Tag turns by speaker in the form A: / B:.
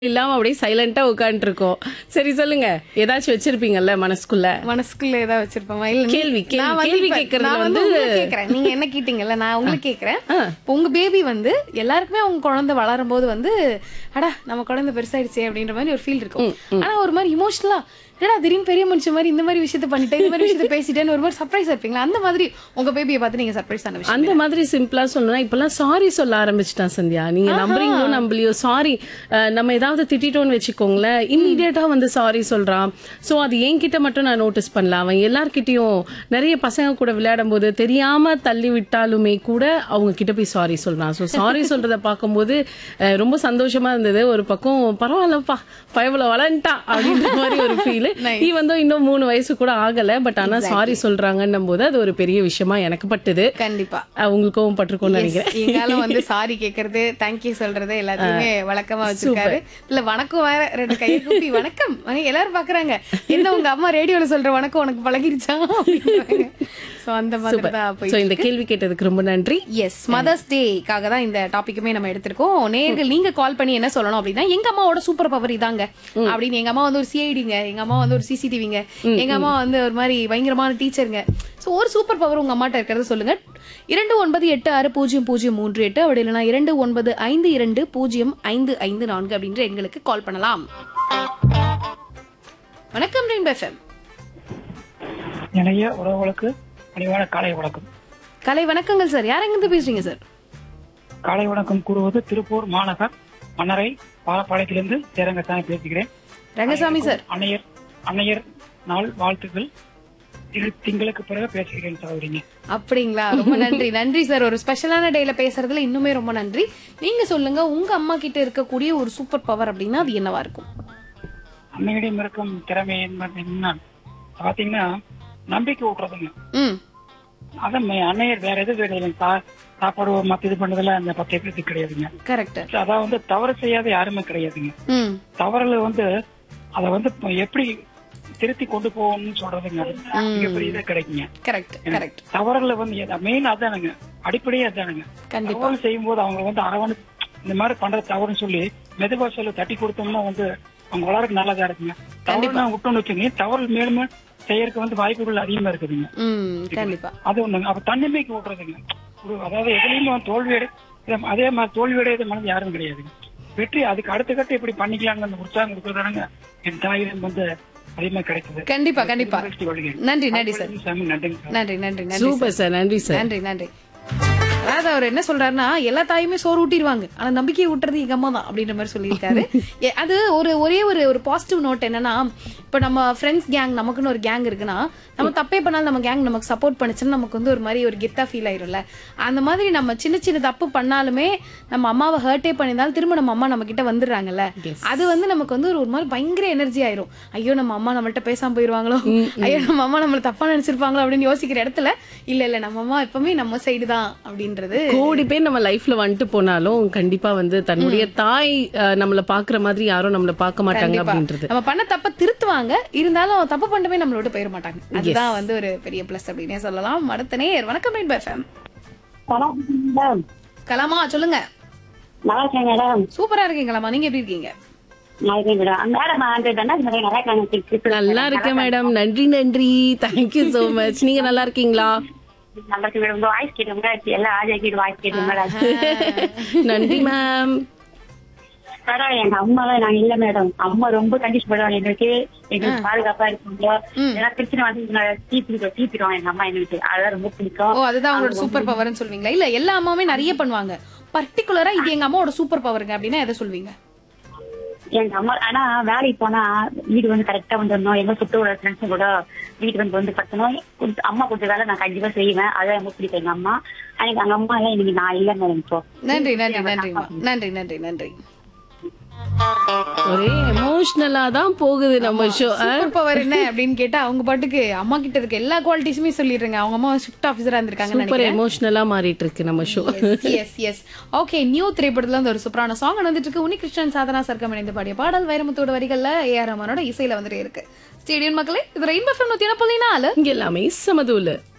A: இல்லாம அப்படியே சைலண்டா உட்காந்துட்டு இருக்கோம் சரி சொல்லுங்க ஏதாச்சும் வச்சிருப்பீங்கல்ல மனசுக்குள்ள
B: மனசுக்குள்ள ஏதாவது வச்சிருப்போமா இல்ல நீ-
A: கேள்வி, கேள்வி,
B: நான் வந்து
A: கேள்வி
B: இப்ப-
A: கேட்கறது
B: நான் வந்து
A: வந்து-
B: உங்களை கேக்குறேன் நீங்க என்ன கேட்டீங்கல்ல நான் உங்களுக்கு கேக்குறேன் இப்ப உங்க பேபி வந்து எல்லாருக்குமே உங்க குழந்தை வளரும் போது வந்து அடா நம்ம குழந்தை பெருசாயிடுச்சே அப்படின்ற மாதிரி ஒரு ஃபீல் இருக்கும் ஆனா ஒரு மாதிரி இமோஷனலா என்னடா திடீர்னு பெரிய மனுஷன் மாதிரி இந்த மாதிரி விஷயத்த பண்ணிட்டேன் இந்த மாதிரி விஷயத்த பேசிட்டேன்னு ஒரு மாதிரி சர்ப்ரைஸ் இருப்பீங்களா அந்த மாதிரி உங்க பேபியை பார்த்து நீங்க சர்ப்ரைஸ் ஆன விஷயம்
A: அந்த மாதிரி சிம்பிளா சொல்லணும்னா இப்பெல்லாம் சாரி சொல்ல ஆரம்பிச்சிட்டான் சந்தியா நீங்க நம்புறீங்களோ நம்பலையோ சாரி நம்ம ஏதாவது திட்டிட்டோம்னு வச்சுக்கோங்களேன் இம்மீடியட்டா வந்து சாரி சொல்றான் சோ அது என்கிட்ட மட்டும் நான் நோட்டீஸ் பண்ணல அவன் எல்லார்கிட்டயும் நிறைய பசங்க கூட விளையாடும் போது தெரியாம தள்ளி விட்டாலுமே கூட அவங்க கிட்ட போய் சாரி சொல்றான் சோ சாரி சொல்றத பார்க்கும்போது அஹ், ரொம்ப சந்தோஷமா இருந்தது ஒரு பக்கம் பரவாயில்லப்பா பயவுல வளர்ந்துட்டான் அப்படின்ற மாதிரி ஒரு ஃபீல் நீ வந்து இன்னும் மூணு வயசு கூட ஆகல பட் ஆனா சாரி சொல்றாங்கன்னும் போது அது ஒரு பெரிய விஷயமா எனக்கு பட்டுது
B: கண்டிப்பா
A: அஹ் உங்களுக்கும் பட்டிருக்கும்னு நினைக்கிறேன்
B: எங்காலும் வந்து சாரி கேக்குறது தேங்க்யூ சொல்றது எல்லாத்தையுமே வழக்கமா வச்சிருக்காரு இல்ல வணக்கம் வேற ரெண்டு கையை கூப்பி வணக்கம் அஹ் எல்லாரும் பாக்குறாங்க என்ன உங்க அம்மா ரேடியோல சொல்ற வணக்கம் உனக்கு பழகிருச்சா சோ அந்த மாதிரி தான் போய்
A: சோ இந்த கேள்வி கேட்டதுக்கு ரொம்ப நன்றி
B: எஸ் மதர்ஸ் டேக்காக தான் இந்த டாபிக்குமே நம்ம எடுத்திருக்கோம் நேர்கள் நீங்க கால் பண்ணி என்ன சொல்லணும் அப்படின்னா எங்க அம்மாவோட சூப்பர் பவர் இதாங்க அப்படின்னு எங்க அம்மா வந்து ஒரு சிஐடிங்க எங்க அம்மா வந்து ஒரு சிசிடிவிங்க எங்க அம்மா வந்து ஒரு மாதிரி பயங்கரமான டீச்சருங்க சோ ஒரு சூப்பர் பவர் உங்க அம்மாட்ட இருக்கிறது சொல்லுங்க இரண்டு ஒன்பது எட்டு ஆறு பூஜ்ஜியம் பூஜ்ஜியம் மூன்று எட்டு அப்படி இல்லைன்னா இரண்டு ஒன்பது ஐந்து இரண்டு பூஜ்ஜியம் ஐந்து ஐந்து நான்கு அப்படின்ற எண்களுக்கு கால் பண்ணலாம் வணக்கம் ரெயின் எஃப்எம்
C: நிறைய உறவுகளுக்கு பணிவான காலை வணக்கம்
B: கலை வணக்கங்கள் சார் யார் எங்கிருந்து பேசுறீங்க சார்
C: காலை வணக்கம் கூறுவது திருப்பூர் மாநகர் மன்னரை பாலப்பாளையத்திலிருந்து சேரங்கத்தானே பேசுகிறேன்
B: ரங்கசாமி சார்
C: அன்னையர் அன்னையர் நாள் வாழ்த்துக்கள் இரு திங்களுக்கு பிறகு பேசுகிறேன் சகோதரிங்க
B: அப்படிங்களா ரொம்ப நன்றி நன்றி சார் ஒரு ஸ்பெஷலான டேல பேசுறதுல இன்னுமே ரொம்ப நன்றி நீங்க சொல்லுங்க உங்க அம்மா கிட்ட இருக்கக்கூடிய ஒரு சூப்பர் பவர் அப்படின்னா அது என்னவா இருக்கும்
C: அன்னையிடம் இருக்கும் திறமை என்பது என்ன பாத்தீங்கன்னா நம்பிக்கை ஊட்டுறதுங்க
B: ம்
C: அதான் மே- அன்னையர் வேற எதுவும் கிடையாது சா- சாப்பாடு மத்த இது பண்ணதுல அந்த பத்து பேருக்கு கிடையாதுங்க
B: கரெக்ட்
C: அதான் வந்து தவறு செய்யாத யாருமே கிடையாதுங்க
B: ம்
C: தவறுல வந்து அத வந்து இப்ப எப்படி திருத்தி கொண்டு போகணும்னு சொல்றதுங்க அது மிகப்பெரிய இது கிடைக்குங்க
B: கரெக்ட் கரெக்ட்
C: தவறுல வந்து மெயின் அதானுங்க அடிப்படையே அதானுங்க
B: கண்டிப்பா
C: தவறு செய்யும் போது அவங்க வந்து அரவணை இந்த மாதிரி பண்ற தவறுன்னு சொல்லி மெதுவா சொல்ல தட்டி கொடுத்தோம்னா வந்து அவங்க வளருக்கு நல்லதா இருக்குங்க தவறு விட்டோம்னு வச்சுங்க தவறு மேலும் செய்யறதுக்கு வந்து வாய்ப்புகள் அதிகமா இருக்குதுங்க
B: ம் கண்டிப்பா
C: அது ஒண்ணுங்க அப்ப தன்னம்பிக்கை விட்டுறதுங்க ஒரு அதாவது எதுலயுமே தோல்வி அடை இதே- அதே மாதிரி தோல்வி அடையாத மனது யாரும் கிடையாதுங்க வெற்றி அதுக்கு அடுத்த கட்ட எப்படி பண்ணிக்கலாங்க அந்த உற்சாகம் கொடுக்கறதானுங்க என் தாயிடம் வந்து அதிகமா கிடைக்குது
B: கண்டிப்பா கண்டிப்பா
C: மகிழ்ச்சி கொள்கிறேன்.
B: நன்றி நன்றி சார்
C: சாமி நன்றிங்க சார்.
B: நன்றி நன்றி நன்றி
A: சூப்பர் சார் நன்றி சார்
B: நன்றி நன்றி அதாவது அவர் என்ன சொல்றாருன்னா எல்லா தாயுமே சோறு ஊட்டிடுவாங்க ஆனா நம்பிக்கையை ஊட்டுறது எங்க அம்மா தான் அப்படின்ற மாதிரி சொல்லியிருக்காரு எ- அது ஒரு ஒரே ஒரு ஒரு பாசிட்டிவ் நோட் என்னன்னா இப்ப நம்ம ஃப்ரெண்ட்ஸ் கேங் நமக்குன்னு ஒரு கேங் இருக்குன்னா நம்ம தப்பே பண்ணாலும் நம்ம கேங் நமக்கு சப்போர்ட் பண்ணுச்சுன்னா நமக்கு வந்து ஒரு மாதிரி ஒரு கெத்தா ஃபீல் ஆயிரும்ல அந்த மாதிரி நம்ம சின்ன சின்ன தப்பு பண்ணாலுமே நம்ம அம்மாவை ஹர்ட்டே பண்ணியிருந்தாலும் திரும்ப நம்ம அம்மா நம்ம கிட்ட வந்துடுறாங்கல்ல அது வந்து நமக்கு வந்து ஒரு ஒரு மாதிரி பயங்கர எனர்ஜி ஆயிரும் ஐயோ நம்ம அம்மா நம்மள்ட்ட பேசாம போயிருவாங்களோ ஐயோ நம்ம அம்மா நம்மள தப்பா நினைச்சிருப்பாங்களோ அப்படின்னு யோசிக்கிற இடத்துல இல்ல இல்ல நம்ம அம்மா எப்பவுமே நம்ம சைடு தான் அப்படின்றது
A: கோடி பேர் நம்ம லைஃப்ல வந்துட்டு போனாலும் கண்டிப்பா வந்து தன்னுடைய தாய் அஹ், நம்மள பாக்குற மாதிரி யாரும் நம்மள பார்க்க மாட்டாங்க
B: கண்டிப்பா.
A: அப்படின்றது
B: நம்ம பண்ண தப்ப திருத்துவாங்க இருந்தாலும் தப்பு பண்ணவே நம்மளோட போயிட மாட்டாங்க அதுதான் வந்து ஒரு பெரிய பிளஸ் அப்படின்னே சொல்லலாம் அடுத்த நேர் வணக்கம் ரெயின்போ எஃப்எம்
D: மேடம்
B: கலாமா சொல்லுங்க
D: நல்லா இருக்கேன் மேடம்
B: சூப்பரா இருக்கீங்க கலாமா நீங்க எப்படி இருக்கீங்க
D: நல்லா இருக்கேன் மேடம் மேடம் அந்த தண்டா நல்லா இருக்காங்க
A: நல்லா இருக்கேன் மேடம் நன்றி நன்றி தேங்க்யூ சோ மச் நீங்க நல்லா இருக்கீங்களா
D: நல்லா இருக்கு மேடம் உங்க வாய்ஸ் கேட்டோம் எல்லாம் ஆஜாக்கிட்டு வாய்ஸ் கேட்டோம் மேடம்
A: நன்றி மேம்
D: மேடம் எங்க அம்மா நான் இல்ல மேடம் அம்மா ரொம்ப கண்டிஷன் பண்ணுவாங்க எங்களுக்கு எங்களுக்கு பாதுகாப்பா இருப்பாங்க ஏன்னா பிரச்சனை வந்து தீப்பிடுவோம் தீப்பிடுவாங்க எங்க அம்மா எங்களுக்கு அதெல்லாம் ரொம்ப பிடிக்கும்
B: ஓ அதுதான் உங்களோட சூப்பர் பவர்னு சொல்வீங்களா இல்ல எல்லா அம்மாவுமே நிறைய பண்ணுவாங்க பர்டிகுலரா இது எங்க அம்மாவோட சூப்பர் பவருங்க அப்படின்னா எதை சொல்வீங்க
D: எங்க அம்மா ஆனா வேலைக்கு போனா வீடு வந்து கரெக்டா வந்துடணும் எங்க சுட்டு உள்ள ஃப்ரெண்ட்ஸும் கூட வீட்டுக்கு வந்து வந்து கட்டணும் கொஞ்சம் அம்மா கொஞ்சம் வேலை நான் கண்டிப்பா செய்வேன் அதான் ரொம்ப பிடிக்கும் எங்க அம்மா எனக்கு எங்க அம்மா எல்லாம் இன்னைக்கு நான் இல்ல மேடம் இப்போ
B: நன்றி நன்றி நன்றி நன்றி நன்றி நன்றி
A: ஒரே எமோஷனலா தான் போகுது நம்ம ஷோ
B: சூப்பர் பவர் என்ன அப்படின்னு கேட்டா அவங்க பாட்டுக்கு அம்மா கிட்ட இருக்க எல்லா குவாலிட்டிஸுமே சொல்லிடுறாங்க அவங்க அம்மா ஷிஃப்ட் ஆஃபீஸரா இருந்திருக்காங்கன்னு
A: சூப்பர் எமோஷனலா மாறிட்டு இருக்கு நம்ம show
B: yes yes okay new திரைப்படத்துல இருந்து ஒரு சூப்பரான சாங் வந்துட்டு இருக்கு உனி கிருஷ்ணன் சாதனா சர்க்கம் இணைந்து பாடிய பாடல் வைரமுத்தோட வரிகள்ல ஏ ஆர் ரஹ்மானோட இசையில வந்துட்டு இருக்கு ஸ்டேடியம் மக்களே இது ரெயின்போ ஃபேம் நூத்தி என்ன புள்ளி நாலு
A: இங்க எல்லாமே சமதூல